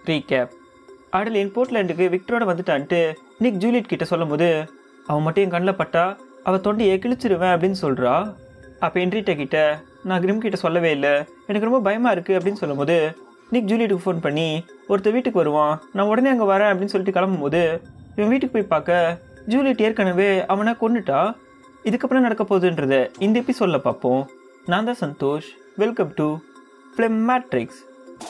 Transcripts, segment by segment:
recap அடலின் போர்ட்லேண்டுக்கு விக்டரோட வந்துட்டான்ட்டு நிக் Juliet கிட்ட சொல்லும்போது அவன் மட்டும் என் கண்ணில் பட்டா அவள் தொண்டையை கிழிச்சிருவேன் அப்படின்னு சொல்கிறா அப்போ என்ட்ரிட்ட கிட்ட நான் கிரிம் கிட்ட சொல்லவே இல்லை எனக்கு ரொம்ப பயமாக இருக்குது அப்படின்னு சொல்லும்போது நிக் ஜூலியட்டுக்கு ஃபோன் பண்ணி ஒருத்தர் வீட்டுக்கு வருவான் நான் உடனே அங்கே வரேன் அப்படின்னு சொல்லிட்டு கிளம்பும்போது இவன் வீட்டுக்கு போய் பார்க்க ஜூலியட் ஏற்கனவே அவனை கொண்டுட்டா இதுக்கப்புறம் நடக்க போகுதுன்றத இந்த எபிசோடில் பார்ப்போம் நான் தான் Santhosh welcome to film matrix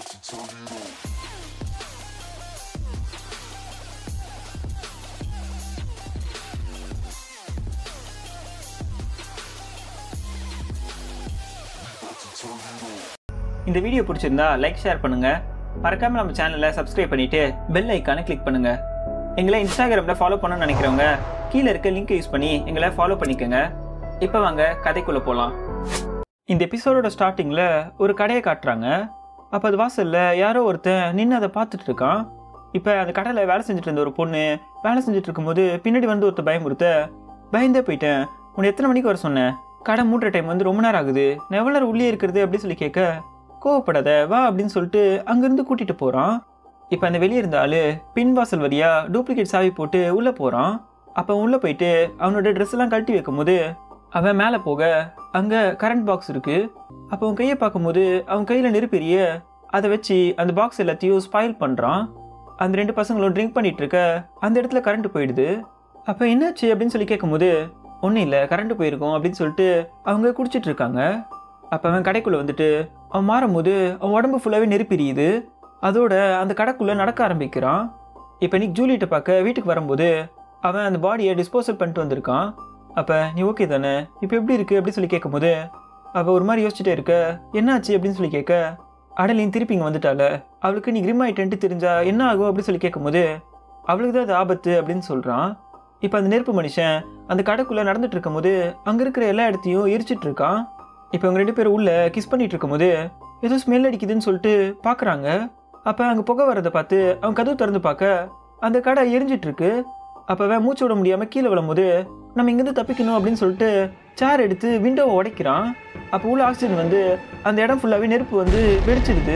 இந்த வீடியோ பிடிச்சிருந்தா லைக் ஷேர் பண்ணுங்க மறக்காம நம்ம சேனலை சப்ஸ்கிரைப் பண்ணிட்டு பெல் ஐக்கானை கிளிக் பண்ணுங்க எங்களை இன்ஸ்டாகிராமில் ஃபாலோ பண்ணணும்னு நினைக்கிறவங்க கீழே இருக்க லிங்க் யூஸ் பண்ணி எங்களை ஃபாலோ பண்ணிக்கோங்க இப்போ வாங்க கதைக்குள்ளே போகலாம் இந்த எபிசோடோட ஸ்டார்டிங்கில் ஒரு கடையை காட்டுறாங்க அப்போ அது வாசலில் யாரோ ஒருத்தன் நின்று அதை பார்த்துட்டு இருக்கான் இப்போ அந்த கடையில் வேலை செஞ்சுட்டு இருந்த ஒரு பொண்ணு வேலை செஞ்சுட்டு இருக்கும்போது பின்னாடி வந்து ஒருத்தர் பயமுறுத்த பயந்தே போயிட்டேன் உன்னை எத்தனை மணிக்கு வர சொன்னேன் கடை மூட்டுற டைம் வந்து ரொம்ப நேரம் ஆகுது நான் எவ்வளோ நேரம் உள்ளே இருக்கிறது அப்படின்னு சொல்லி கேட்க கோவப்படாத வா அப்படின்னு சொல்லிட்டு அங்கேருந்து கூட்டிகிட்டு போகிறான் இப்போ அந்த வெளியே இருந்த ஆளு பின் வாசல் வழியா டூப்ளிகேட் சாவி போட்டு உள்ளே போகிறான் அப்போ உள்ளே போயிட்டு அவனோட ட்ரெஸ் எல்லாம் கழட்டி வைக்கும்போது அவன் மேலே போக அங்கே கரண்ட் பாக்ஸ் இருக்கு அப்போ அவன் கையை பார்க்கும்போது அவன் கையில் நெருப்பெரிய அதை வச்சு அந்த பாக்ஸ் எல்லாத்தையும் ஸ்பாயில் பண்ணுறான் அந்த ரெண்டு பசங்களும் ட்ரிங்க் பண்ணிட்டு இருக்க அந்த இடத்துல கரண்ட் போயிடுது அப்போ என்னாச்சு அப்படின்னு சொல்லி கேட்கும்போது ஒன்றும் இல்லை கரண்ட் போயிருக்கோம் அப்படின்னு சொல்லிட்டு அவங்க குடிச்சிட்டு இருக்காங்க அப்போ அவன் கடைக்குள்ளே வந்துட்டு அவன் மாறும்போது அவன் உடம்பு ஃபுல்லாகவே நெருப்பிரியுது அதோட அந்த கடைக்குள்ளே நடக்க ஆரம்பிக்கிறான் இப்போ நிக் ஜூலியிட்ட பார்க்க வீட்டுக்கு வரும்போது அவன் அந்த பாடியை டிஸ்போசல் பண்ணிட்டு வந்திருக்கான் அப்போ நீ ஓகே தானே இப்போ எப்படி இருக்குது அப்படின்னு சொல்லி கேட்கும்போது அவள் ஒரு மாதிரி யோசிச்சுட்டே இருக்க என்னாச்சு அப்படின்னு சொல்லி கேட்க அடலின் திருப்பி இங்கே வந்துட்டால அவளுக்கு நீ கிரிம் ஆயிட்டேன்ட்டு தெரிஞ்சா என்ன ஆகும் அப்படின்னு சொல்லி கேட்கும்போது அவளுக்கு தான் அது ஆபத்து அப்படின்னு சொல்கிறான் இப்போ அந்த நெருப்பு மனுஷன் அந்த கடைக்குள்ளே நடந்துட்டு இருக்கும்போது அங்கே இருக்கிற எல்லா இடத்தையும் எரிச்சிட்டு இருக்கான் இப்போ அவங்க ரெண்டு பேரும் உள்ள கிஸ் பண்ணிட்டு இருக்கும்போது ஏதோ ஸ்மெல் அடிக்குதுன்னு சொல்லிட்டு பார்க்குறாங்க அப்போ அங்கே புகை வரதை பார்த்து அவன் கதவு திறந்து பார்க்க அந்த கடை எரிஞ்சிட்டு இருக்கு அப்போ அவன் மூச்சு விட முடியாமல் கீழே விழும்போது நம்ம இங்கேருந்து தப்பிக்கணும் அப்படின்னு சொல்லிட்டு சேர் எடுத்து விண்டோவை உடைக்கிறான் அப்போ உள்ள ஆக்சிஜன் வந்து அந்த இடம் ஃபுல்லாகவே நெருப்பு வந்து வெடிச்சிடுது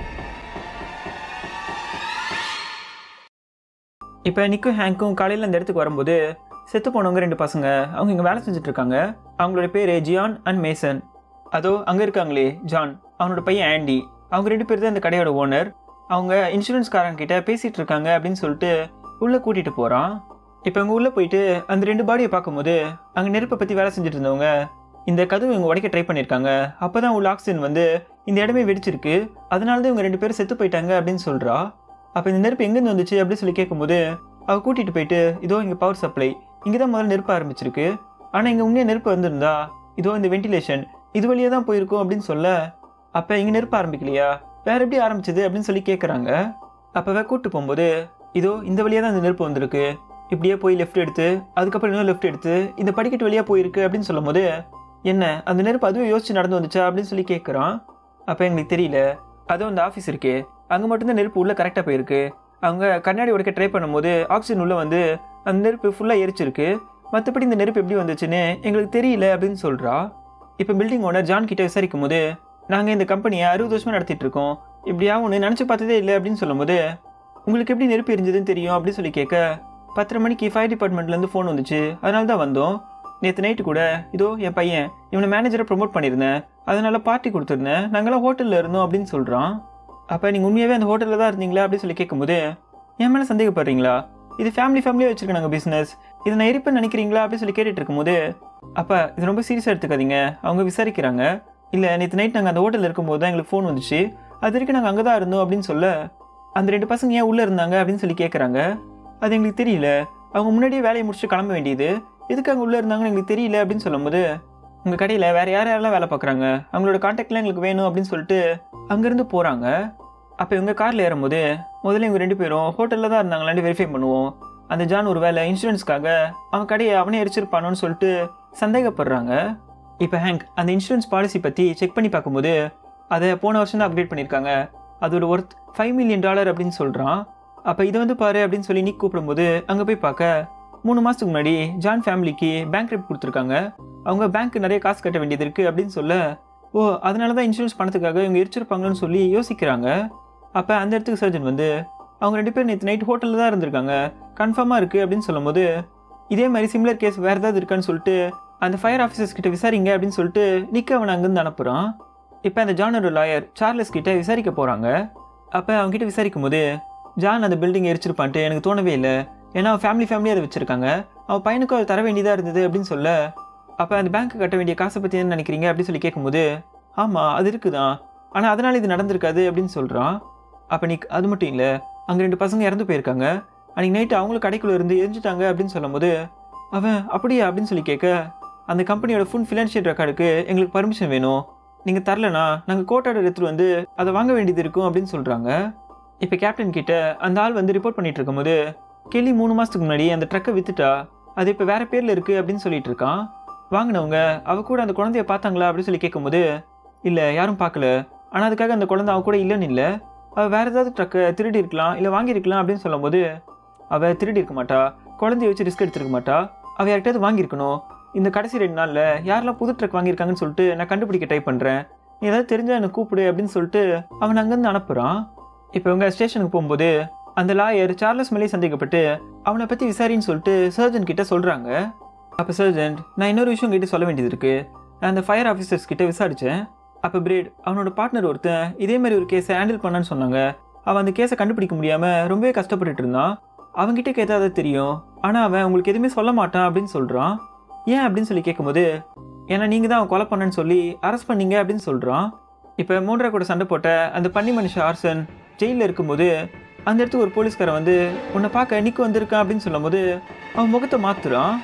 இப்போ நிக்கும் ஹேங்க்கும் காலையில் அந்த இடத்துக்கு வரும்போது செத்து போனவங்க ரெண்டு பசங்க அவங்க இங்கே வேலை செஞ்சுட்டு இருக்காங்க அவங்களோட பேர் ஜியான் அண்ட் மேசன் அதோ அங்கே இருக்காங்களே ஜான் அவனோட பையன் ஆண்டி அவங்க ரெண்டு பேர் தான் இந்த கடையோட ஓனர் அவங்க இன்சூரன்ஸ்காரங்க கிட்ட பேசிட்டு இருக்காங்க அப்படின்னு சொல்லிட்டு உள்ளே கூட்டிகிட்டு போகிறான் இப்போ அவங்க உள்ளே போயிட்டு அந்த ரெண்டு பாடியை பார்க்கும்போது அங்கே நெருப்பை பற்றி வேலை செஞ்சுட்டு இருந்தவங்க இந்த கதவு இவங்க உடைக்க ட்ரை பண்ணியிருக்காங்க அப்போ தான் உள்ள ஆக்சிஜன் வந்து இந்த இடமே வெடிச்சிருக்கு அதனால தான் இவங்க ரெண்டு பேரும் செத்து போயிட்டாங்க அப்படின்னு சொல்கிறா அப்போ இந்த நெருப்பு எங்கேருந்து வந்துச்சு அப்படின்னு சொல்லி கேட்கும்போது அவ கூட்டிகிட்டு போயிட்டு இதோ இங்கே பவர் சப்ளை இங்கே தான் முதல்ல நெருப்பு ஆரம்பிச்சிருக்கு ஆனால் இங்கே உண்மையாக நெருப்பு வந்திருந்தா இதோ இந்த வென்டிலேஷன் இது வழியாக தான் போயிருக்கும் அப்படின்னு சொல்ல அப்போ இங்கே நெருப்பு ஆரம்பிக்கலையா வேற எப்படி ஆரம்பிச்சது அப்படின்னு சொல்லி கேட்குறாங்க அப்போவே கூட்டு போகும்போது இதோ இந்த வழியாக தான் இந்த நெருப்பு வந்திருக்கு இப்படியே போய் லெஃப்ட் எடுத்து அதுக்கப்புறம் இன்னும் லெஃப்ட் எடுத்து இந்த படிக்கட்டு வழியாக போயிருக்கு அப்படின்னு சொல்லும்போது என்ன அந்த நெருப்பு அதுவும் யோசிச்சு நடந்து வந்துச்சா அப்படின்னு சொல்லி கேட்குறான் அப்போ எங்களுக்கு தெரியல அதுவும் அந்த ஆஃபீஸ் இருக்கே அங்கே மட்டும்தான் நெருப்பு உள்ளே கரெக்டாக போயிருக்கு அவங்க கண்ணாடி உடைக்க ட்ரை பண்ணும்போது ஆக்சிஜன் உள்ளே வந்து அந்த நெருப்பு ஃபுல்லாக எரிச்சிருக்கு மற்றபடி இந்த நெருப்பு எப்படி வந்துச்சுன்னு எங்களுக்கு தெரியல அப்படின்னு சொல்கிறா இப்போ பில்டிங் ஓனர் ஜான் கிட்ட விசாரிக்கும் போது நாங்கள் இந்த கம்பெனியை அறுபது வருஷமாக நடத்திட்டு இருக்கோம் இப்படியா ஒன்று நினச்சி பார்த்ததே இல்லை அப்படின்னு சொல்லும்போது உங்களுக்கு எப்படி நெருப்பு எரிஞ்சதுன்னு தெரியும் அப்படின்னு சொல்லி கேட்க பத்தரை மணிக்கு ஃபயர் டிபார்ட்மெண்ட்லேருந்து ஃபோன் வந்துச்சு அதனால தான் வந்தோம் நேற்று நைட்டு கூட இதோ என் பையன் இவனை மேனேஜரை ப்ரொமோட் பண்ணியிருந்தேன் அதனால பார்ட்டி கொடுத்துருந்தேன் நாங்களாம் ஹோட்டலில் இருந்தோம் அப்படின்னு சொல்கிறான் அப்போ நீங்கள் உண்மையாகவே அந்த ஹோட்டலில் தான் இருந்தீங்களா அப்படின்னு சொல்லி கேட்கும்போது என் மேலே சந்தேகப்படுறீங்களா இது ஃபேமிலி ஃபேமிலியாக வச்சுருக்கோம் நாங்கள் பிஸ்னஸ் இதை நான் இருப்பேன்னு நினைக்கிறீங்களா அப்படின்னு சொல்லி கேட்டுட்டு இருக்கும்போது அப்போ இது ரொம்ப சீரியஸாக எடுத்துக்காதீங்க அவங்க விசாரிக்கிறாங்க இல்லை நேற்று நைட் நாங்கள் அந்த ஹோட்டலில் இருக்கும்போது தான் எங்களுக்கு ஃபோன் வந்துச்சு அது வரைக்கும் நாங்கள் அங்கே தான் இருந்தோம் அப்படின்னு சொல்ல அந்த ரெண்டு பசங்க ஏன் உள்ளே இருந்தாங்க அப்படின்னு சொல்லி கேட்குறாங்க அது எங்களுக்கு தெரியல அவங்க முன்னாடியே வேலையை முடிச்சுட்டு கிளம்ப வேண்டியது எதுக்கு அங்கே உள்ளே இருந்தாங்கன்னு எங்களுக்கு தெரியல அப்படின்னு சொல்லும்போது உங்கள் கடையில் வேறு யார் யாரெல்லாம் வேலை பார்க்குறாங்க அவங்களோட காண்டாக்ட்லாம் எங்களுக்கு வேணும் அப்படின்னு சொல்லிட்டு அங்கேருந்து போகிறாங்க அப்போ இவங்க காரில் ஏறும்போது முதல்ல இவங்க ரெண்டு பேரும் ஹோட்டலில் தான் இருந்தாங்களான்னு வெரிஃபை பண்ணுவோம் அந்த ஜான் ஒரு வேலை இன்சூரன்ஸ்க்காக அவன் கடையை அவனே எரிச்சிருப்பானோன்னு சொல்லிட்டு சந்தேகப்படுறாங்க இப்போ ஹேங்க் அந்த இன்சூரன்ஸ் பாலிசி பற்றி செக் பண்ணி பார்க்கும்போது அதை போன வருஷம் தான் அப்டேட் பண்ணியிருக்காங்க அதோட ஒர்த் ஃபைவ் மில்லியன் டாலர் அப்படின்னு சொல்கிறான் அப்போ இதை வந்து பாரு அப்படின்னு சொல்லி நீ கூப்பிடும்போது அங்கே போய் பார்க்க மூணு மாதத்துக்கு முன்னாடி ஜான் ஃபேமிலிக்கு பேங்க் ரெப் கொடுத்துருக்காங்க அவங்க பேங்க்கு நிறைய காசு கட்ட வேண்டியது இருக்குது அப்படின்னு சொல்ல ஓ அதனால தான் இன்சூரன்ஸ் பணத்துக்காக இவங்க எரிச்சிருப்பாங்கன்னு சொல்லி யோசிக்கிறாங்க அப்போ அந்த இடத்துக்கு சர்ஜன் வந்து அவங்க ரெண்டு பேரும் நேற்று நைட் ஹோட்டலில் தான் இருந்திருக்காங்க கன்ஃபார்மாக இருக்குது அப்படின்னு சொல்லும்போது இதே மாதிரி சிமிலர் கேஸ் வேறு ஏதாவது இருக்கான்னு சொல்லிட்டு அந்த ஃபயர் ஆஃபீஸர்ஸ் கிட்ட விசாரிங்க அப்படின்னு சொல்லிட்டு நிக்க அவனை அங்கேருந்து அனுப்புகிறான் இப்போ அந்த ஜானோட லாயர் சார்லஸ் கிட்ட விசாரிக்க போகிறாங்க அப்போ அவங்ககிட்ட விசாரிக்கும் போது ஜான் அந்த பில்டிங் எரிச்சிருப்பான்ட்டு எனக்கு தோணவே இல்லை ஏன்னா அவன் ஃபேமிலி ஃபேமிலியாக அதை வச்சிருக்காங்க அவன் பையனுக்கும் அதை தர வேண்டியதாக இருந்தது அப்படின்னு சொல்ல அப்போ அந்த பேங்க்கு கட்ட வேண்டிய காசை பற்றி என்ன நினைக்கிறீங்க அப்படின்னு சொல்லி கேட்கும்போது ஆமாம் அது இருக்குதான் ஆனால் அதனால் இது நடந்திருக்காது அப்படின்னு சொல்கிறான் அப்போ நீ அது மட்டும் இல்லை அங்கே ரெண்டு பசங்க இறந்து போயிருக்காங்க அன்றைக்கி நைட்டு அவங்களும் கடைக்குள்ளே இருந்து எரிஞ்சிட்டாங்க அப்படின்னு சொல்லும்போது அவன் அப்படியா அப்படின்னு சொல்லி கேட்க அந்த கம்பெனியோட ஃபுல் ஃபினான்ஷியல் ரெக்கார்டுக்கு எங்களுக்கு பர்மிஷன் வேணும் நீங்கள் தரலனா நாங்கள் கோர்ட்டோட எடுத்துகிட்டு வந்து அதை வாங்க வேண்டியது இருக்கும் அப்படின்னு சொல்கிறாங்க இப்போ கேப்டன் கிட்ட அந்த ஆள் வந்து ரிப்போர்ட் பண்ணிட்டு இருக்கும்போது கெல்லி மூணு மாதத்துக்கு முன்னாடி அந்த ட்ரக்கை வித்துட்டா அது இப்போ வேற பேரில் இருக்குது அப்படின்னு சொல்லிட்டு இருக்கான் வாங்கினவங்க அவ கூட அந்த குழந்தைய பார்த்தாங்களா அப்படின்னு சொல்லி கேட்கும்போது இல்லை யாரும் பார்க்கல ஆனால் அதுக்காக அந்த குழந்தை அவ கூட இல்லைன்னு இல்லை அவள் வேறு ஏதாவது ட்ரக்கை திருடி இருக்கலாம் இல்லை வாங்கியிருக்கலாம் அப்படின்னு சொல்லும்போது அவள் திருடி இருக்க மாட்டா குழந்தைய வச்சு ரிஸ்க் எடுத்துருக்க மாட்டா அவள் யார்கிட்டயாவது வாங்கியிருக்கணும் இந்த கடைசி ரெண்டு நாளில் யாரெல்லாம் புது ட்ரக் வாங்கியிருக்காங்கன்னு சொல்லிட்டு நான் கண்டுபிடிக்க ட்ரை பண்ணுறேன் நீ ஏதாவது தெரிஞ்சால் எனக்கு கூப்பிடு அப்படின்னு சொல்லிட்டு அவன் அங்கேருந்து அனுப்புகிறான் இப்போ இவங்க ஸ்டேஷனுக்கு போகும்போது அந்த லாயர் சார்லஸ் மேலே சந்தேகப்பட்டு அவனை பற்றி விசாரின்னு சொல்லிட்டு சர்ஜன் கிட்ட சொல்கிறாங்க அப்போ சர்ஜன் நான் இன்னொரு விஷயம் கிட்ட சொல்ல வேண்டியது இருக்குது நான் அந்த ஃபயர் ஆஃபீஸர்ஸ் கிட்ட விசாரித்தேன் அப்போ பிரேட் அவனோட பார்ட்னர் ஒருத்தன் இதே மாதிரி ஒரு கேஸை ஹேண்டில் பண்ணான்னு சொன்னாங்க அவன் அந்த கேஸை கண்டுபிடிக்க முடியாமல் ரொம்பவே கஷ்டப்பட்டுட்டு இருந்தான் அவன்கிட்ட கேட்டால் அது தெரியும் ஆனால் அவன் உங்களுக்கு எதுவுமே சொல்ல மாட்டான் அப்படின்னு சொல்கிறான் ஏன் அப்படின்னு சொல்லி கேட்கும்போது ஏன்னா நீங்கள் தான் அவன் கொலை பண்ணேன்னு சொல்லி அரெஸ்ட் பண்ணீங்க அப்படின்னு சொல்கிறான் இப்போ மூன்றரை கூட சண்டை போட்ட அந்த பன்னி மனுஷன் ஆர்சன் ஜெயிலில் இருக்கும்போது அந்த இடத்துக்கு ஒரு போலீஸ்காரன் வந்து உன்னை பார்க்க நிக்கு வந்திருக்கான் அப்படின்னு சொல்லும்போது அவன் முகத்தை மாத்துறான்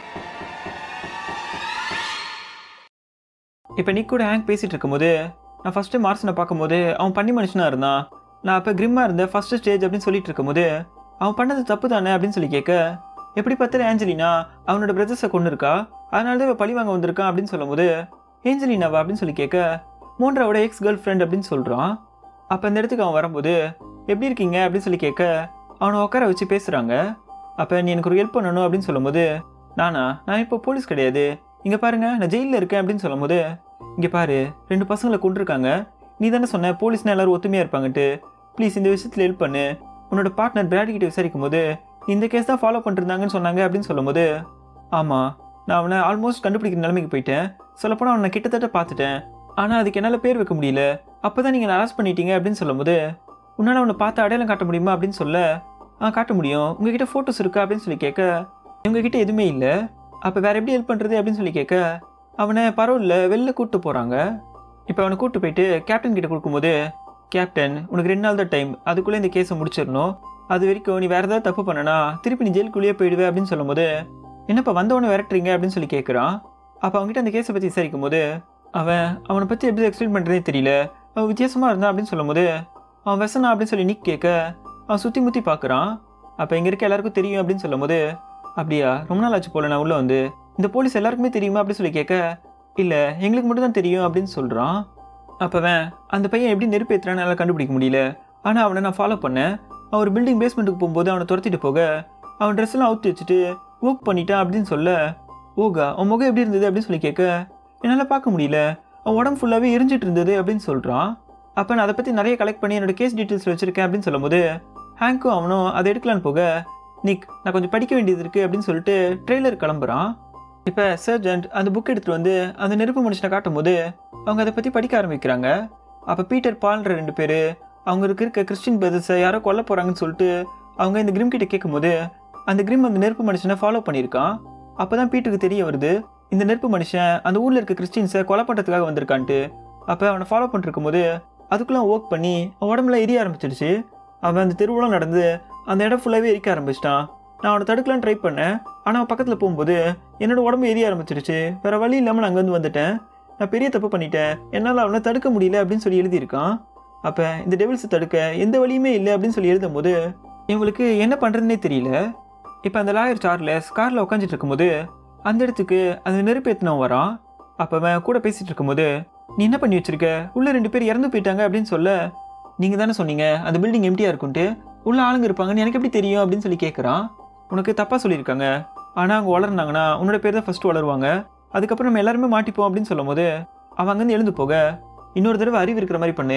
இப்போ நிக் கூட ஹேங்க் பேசிட்டு இருக்கும்போது நான் ஃபஸ்ட்டு மார்சனை பார்க்கும்போது அவன் பண்ணி மனுஷனாக இருந்தான் நான் அப்போ கிரிம்மாக இருந்தேன் ஃபஸ்ட்டு ஸ்டேஜ் அப்படின்னு சொல்லிட்டு இருக்கும்போது அவன் பண்ணது தப்பு தானே அப்படின்னு சொல்லி கேட்க எப்படி பார்த்தாலும் ஏஞ்சலினா அவனோட பிரதர்ஸை கொண்டு இருக்கா அதனால தான் இவன் பழி வாங்க வந்திருக்கான் அப்படின்னு சொல்லும்போது ஏஞ்சலினாவா அப்படின்னு சொல்லி கேட்க மூன்றாவோட எக்ஸ் கேர்ள் ஃப்ரெண்ட் அப்படின்னு சொல்கிறான் அப்போ அந்த இடத்துக்கு அவன் வரும்போது எப்படி இருக்கீங்க அப்படின்னு சொல்லி கேட்க அவனை உட்கார வச்சு பேசுகிறாங்க அப்போ நீ எனக்கு ஒரு ஹெல்ப் பண்ணணும் அப்படின்னு சொல்லும்போது நானா நான் இப்போ போலீஸ் கிடையாது இங்கே பாருங்க நான் ஜெயிலில் இருக்கேன் அப்படின்னு சொல்லும்போது இங்கே பாரு ரெண்டு பசங்களை கொண்டிருக்காங்க நீ தானே சொன்ன போலீஸ்னா எல்லாரும் ஒத்துமையாக இருப்பாங்கட்டு ப்ளீஸ் இந்த விஷயத்தில் ஹெல்ப் பண்ணு உன்னோட பார்ட்னர் பிராடி கிட்ட விசாரிக்கும் போது நீ இந்த கேஸ் தான் ஃபாலோ பண்ணிருந்தாங்கன்னு சொன்னாங்க அப்படின்னு சொல்லும்போது ஆமாம் நான் அவனை ஆல்மோஸ்ட் கண்டுபிடிக்கிற நிலைமைக்கு போயிட்டேன் சொல்லப்போனால் அவனை கிட்டத்தட்ட பார்த்துட்டேன் ஆனால் அதுக்கு என்னால் பேர் வைக்க முடியல அப்போ தான் நீங்கள் அரெஸ்ட் பண்ணிட்டீங்க அப்படின்னு சொல்லும்போது உன்னால் அவனை பார்த்து அடையாளம் காட்ட முடியுமா அப்படின்னு சொல்ல ஆ காட்ட முடியும் உங்ககிட்ட ஃபோட்டோஸ் இருக்கா அப்படின்னு சொல்லி கேட்க உங்ககிட்ட எதுவுமே இல்லை அப்போ வேற எப்படி ஹெல்ப் பண்ணுறது அப்படின்னு சொல்லி கேட்க அவனை பரவாயில்ல வெளில கூப்பிட்டு போகிறாங்க இப்போ அவனை கூப்பிட்டு போயிட்டு கேப்டன் கிட்ட கொடுக்கும்போது கேப்டன் உனக்கு ரெண்டு நாள் தான் டைம் அதுக்குள்ளே இந்த கேஸை முடிச்சிடணும் அது வரைக்கும் நீ வேறு ஏதாவது தப்பு பண்ணனா திருப்பி நீ ஜெயிலுக்குள்ளேயே போயிடுவே அப்படின்னு சொல்லும்போது என்னப்பா வந்தவனை விரட்டுறீங்க அப்படின்னு சொல்லி கேட்குறான் அப்போ அவங்ககிட்ட அந்த கேஸை பற்றி விசாரிக்கும் போது அவன் அவனை பற்றி எப்படி எக்ஸ்பிளைன் பண்ணுறதே தெரியல அவன் வித்தியாசமாக இருந்தான் அப்படின்னு சொல்லும்போது அவன் வெசனா அப்படின்னு சொல்லி நிக் கேட்க அவன் சுற்றி முற்றி பார்க்குறான் அப்போ இங்கே இருக்க எல்லாருக்கும் தெரியும் அப்படின்னு சொல்லும்போது அப்படியா ரொம்ப நாள் ஆச்சு போல நான் உள்ளே வந்து இந்த போலீஸ் எல்லாருக்குமே தெரியுமா அப்படின்னு சொல்லி கேட்க இல்லை எங்களுக்கு மட்டும் தான் தெரியும் அப்படின்னு சொல்கிறான் அப்போவன் அந்த பையன் எப்படி நெருப்பு ஏற்றுறான்னு என்னால் கண்டுபிடிக்க முடியல ஆனால் அவனை நான் ஃபாலோ பண்ணேன் அவன் ஒரு பில்டிங் பேஸ்மெண்ட்டுக்கு போகும்போது அவனை துரத்திட்டு போக அவன் ட்ரெஸ் எல்லாம் அவுத்து வச்சுட்டு ஓக் பண்ணிட்டான் அப்படின்னு சொல்ல ஓகா அவன் முகம் எப்படி இருந்தது அப்படின்னு சொல்லி கேட்க என்னால் பார்க்க முடியல அவன் உடம்பு ஃபுல்லாகவே எரிஞ்சிட்டு இருந்தது அப்படின்னு சொல்கிறான் அப்போ நான் அதை பற்றி நிறைய கலெக்ட் பண்ணி என்னோட கேஸ் டீட்டெயில்ஸ் வச்சுருக்கேன் அப்படின்னு சொல்லும்போது ஹேங்க்கும் அவனும் அதை எடுக்கலான்னு போக நிக் நான் கொஞ்சம் படிக்க வேண்டியது இருக்குது அப்படின்னு சொல்லிட்டு ட்ரெய்லர் கிளம்புறான் இப்போ சர்ஜென்ட் அந்த புக் எடுத்துகிட்டு வந்து அந்த நெருப்பு மனுஷனை காட்டும்போது அவங்க அதை பற்றி படிக்க ஆரம்பிக்கிறாங்க அப்போ பீட்டர் பால்ன்ற ரெண்டு பேர் அவங்களுக்கு இருக்க கிறிஸ்டின் பிரதர்ஸை யாரோ கொல்ல போகிறாங்கன்னு சொல்லிட்டு அவங்க இந்த கிரிம் கிட்ட கேட்கும்போது அந்த கிரிம் அந்த நெருப்பு மனுஷனை ஃபாலோ பண்ணியிருக்கான் அப்போ தான் பீட்டருக்கு தெரிய வருது இந்த நெருப்பு மனுஷன் அந்த ஊரில் இருக்க கிறிஸ்டின்ஸை கொலை பண்ணுறதுக்காக வந்திருக்கான்ட்டு அப்போ அவனை ஃபாலோ பண்ணிருக்கும் போது அதுக்குள்ளே ஒர்க் பண்ணி அவன் உடம்புல எரிய ஆரம்பிச்சிடுச்சு அவன் அந்த தெருவுலாம் நடந்து அந்த இடம் ஃபுல்லாகவே எரிக்க ஆரம்பிச்சிட்டான் நான் அவனை தடுக்கலாம் ட்ரை பண்ணேன் ஆனால் அவன் பக்கத்தில் போகும்போது என்னோட உடம்பு எரிய ஆரம்பிச்சிடுச்சு வேற வழி இல்லாமல் நான் அங்கேருந்து வந்துட்டேன் நான் பெரிய தப்பு பண்ணிட்டேன் என்னால் அவனை தடுக்க முடியல அப்படின்னு சொல்லி எழுதியிருக்கான் அப்போ இந்த டெவில்ஸை தடுக்க எந்த வழியுமே இல்லை அப்படின்னு சொல்லி எழுதும்போது இவங்களுக்கு என்ன பண்ணுறதுனே தெரியல இப்போ அந்த லாயர் சார்லஸ் காரில் உட்காந்துட்டு இருக்கும்போது அந்த இடத்துக்கு அந்த நெருப்பேத்தினவன் வரான் அப்போ அவன் கூட பேசிகிட்டு இருக்கும்போது நீ என்ன பண்ணி வச்சிருக்க உள்ள ரெண்டு பேர் இறந்து போயிட்டாங்க அப்படின்னு சொல்ல நீங்கள் தானே சொன்னீங்க அந்த பில்டிங் எம்டியாக இருக்குன்ட்டு உள்ள ஆளுங்க இருப்பாங்கன்னு எனக்கு எப்படி தெரியும் அப்படின்னு சொல்லி கேட்குறான் உனக்கு தப்பாக சொல்லியிருக்காங்க ஆனால் அவங்க வளர்ந்தாங்கன்னா உன்னோட பேர் தான் ஃபஸ்ட்டு வளருவாங்க அதுக்கப்புறம் நம்ம எல்லாருமே மாட்டிப்போம் அப்படின்னு சொல்லும்போது அவன் அங்கேருந்து எழுந்து போக இன்னொரு தடவை அறிவு இருக்கிற மாதிரி பண்ணு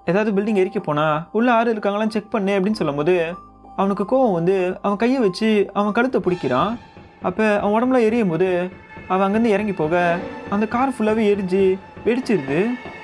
ஏதாவது பில்டிங் எரிக்க போனால் உள்ள ஆறு இருக்காங்களான்னு செக் பண்ணு அப்படின்னு சொல்லும்போது அவனுக்கு கோவம் வந்து அவன் கையை வச்சு அவன் கழுத்தை பிடிக்கிறான் அப்போ அவன் உடம்புல எரியும் போது அவன் அங்கேருந்து இறங்கி போக அந்த கார் ஃபுல்லாகவே எரிஞ்சு வெடிச்சிருது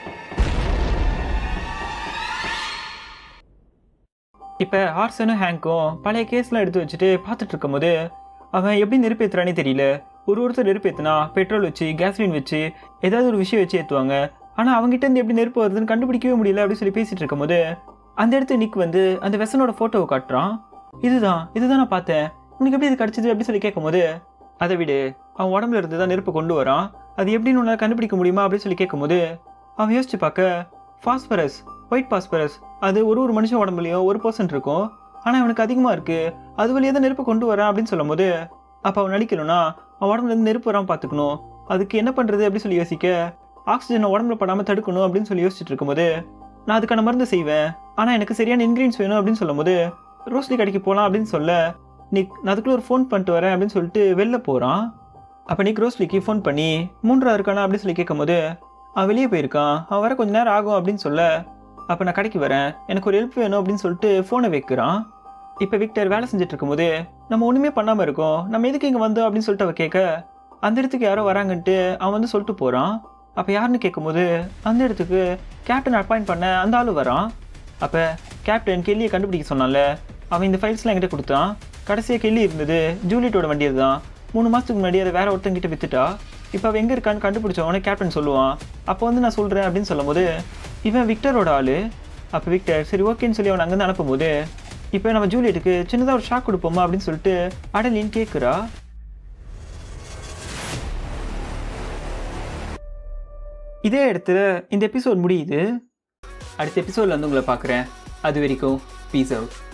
இப்போ ஹார்சனும் ஹேங்க்கும் பழைய கேஸ்லாம் எடுத்து வச்சுட்டு பார்த்துட்டு இருக்கும்போது அவன் எப்படி நெருப்பேற்றுறானே தெரியல ஒரு ஒருத்தர் நெருப்பேற்றுனா பெட்ரோல் வச்சு கேஸ்லின் வச்சு ஏதாவது ஒரு விஷயம் வச்சு ஏற்றுவாங்க ஆனால் அவங்ககிட்ட இருந்து எப்படி நெருப்பு வருதுன்னு கண்டுபிடிக்கவே முடியல அப்படின்னு சொல்லி பேசிட்டு இருக்கும்போது அந்த இடத்து நிக் வந்து அந்த வெசனோட ஃபோட்டோவை காட்டுறான் இதுதான் இதுதான் நான் பார்த்தேன் உனக்கு எப்படி இது கிடச்சிது அப்படின்னு சொல்லி கேட்கும்போது அதை விடு அவன் உடம்புல இருந்து தான் நெருப்பு கொண்டு வரான் அது எப்படின்னு உன்னால் கண்டுபிடிக்க முடியுமா அப்படின்னு சொல்லி கேட்கும்போது அவன் யோசிச்சு பார்க்க ஃபாஸ்பரஸ் ஒயிட் பாஸ்பரஸ் அது ஒரு ஒரு மனுஷன் உடம்புலையும் ஒரு பர்சன்ட் இருக்கும் ஆனால் அவனுக்கு அதிகமாக இருக்குது அது வழியாக தான் நெருப்பு கொண்டு வரான் அப்படின்னு சொல்லும்போது அப்போ அவன் நடிக்கணும்னா அவன் உடம்புல இருந்து நெருப்பு வராமல் பார்த்துக்கணும் அதுக்கு என்ன பண்ணுறது அப்படின்னு சொல்லி யோசிக்க ஆக்சிஜனை உடம்புல படாமல் தடுக்கணும் அப்படின்னு சொல்லி யோசிச்சுட்டு இருக்கும்போது நான் அதுக்கான மருந்து செய்வேன் ஆனால் எனக்கு சரியான இன்க்ரீடியன்ஸ் வேணும் அப்படின்னு சொல்லும்போது ரோஸ்லி கடைக்கு போகலாம் அப்படின்னு சொல்ல நிக் நான் அதுக்குள்ள ஒரு ஃபோன் பண்ணிட்டு வரேன் அப்படின்னு சொல்லிட்டு வெளில போகிறான் அப்போ நிக் ரோஸ்லிக்கு ஃபோன் பண்ணி மூன்றாவது இருக்கானா அப்படின்னு சொல்லி கேட்கும்போது அவன் வெளியே போயிருக்கான் அவன் வர கொஞ்ச நேரம் ஆகும் அப்படின்னு சொல்ல அப்போ நான் கடைக்கு வரேன் எனக்கு ஒரு ஹெல்ப் வேணும் அப்படின்னு சொல்லிட்டு ஃபோனை வைக்கிறான் இப்போ விக்டர் வேலை செஞ்சுட்டு இருக்கும்போது நம்ம ஒன்றுமே பண்ணாமல் இருக்கோம் நம்ம எதுக்கு இங்கே வந்தோம் அப்படின்னு சொல்லிட்டு அவ கேட்க அந்த இடத்துக்கு யாரோ வராங்கன்ட்டு அவன் வந்து சொல்லிட்டு போகிறான் அப்போ யாருன்னு கேட்கும்போது அந்த இடத்துக்கு கேப்டன் அப்பாயிண்ட் பண்ண அந்த ஆள் வரான் அப்போ கேப்டன் கெல்லியை கண்டுபிடிக்க சொன்னான்ல அவன் இந்த ஃபைல்ஸ்லாம் என்கிட்ட கொடுத்தான் கடைசியாக கெல்லி இருந்தது ஜூலியட்டோட வண்டி தான் மூணு மாதத்துக்கு முன்னாடி அதை வேற ஒருத்தங்கிட்ட வித்துட்டா இப்போ அவன் எங்கே இருக்கான்னு கண்டுபிடிச்சவனே கேப்டன் சொல்லுவான் அப்போ வந்து நான் சொல்கிறேன் அப்படின்னு சொல்லும்போது இவன் விக்டரோட ஆள் அப்போ விக்டர் சரி ஓகேன்னு சொல்லி அவனை அங்கேருந்து அனுப்பும்போது இப்போ நம்ம ஜூலியட்டுக்கு சின்னதாக ஒரு ஷாக் கொடுப்போமா அப்படின்னு சொல்லிட்டு அடலின்னு கேட்குறா இதே இடத்துல இந்த எபிசோட் முடியுது அடுத்த எபிசோடில் வந்து உங்களை பார்க்குறேன் அது வரைக்கும் பீஸ் அவுட்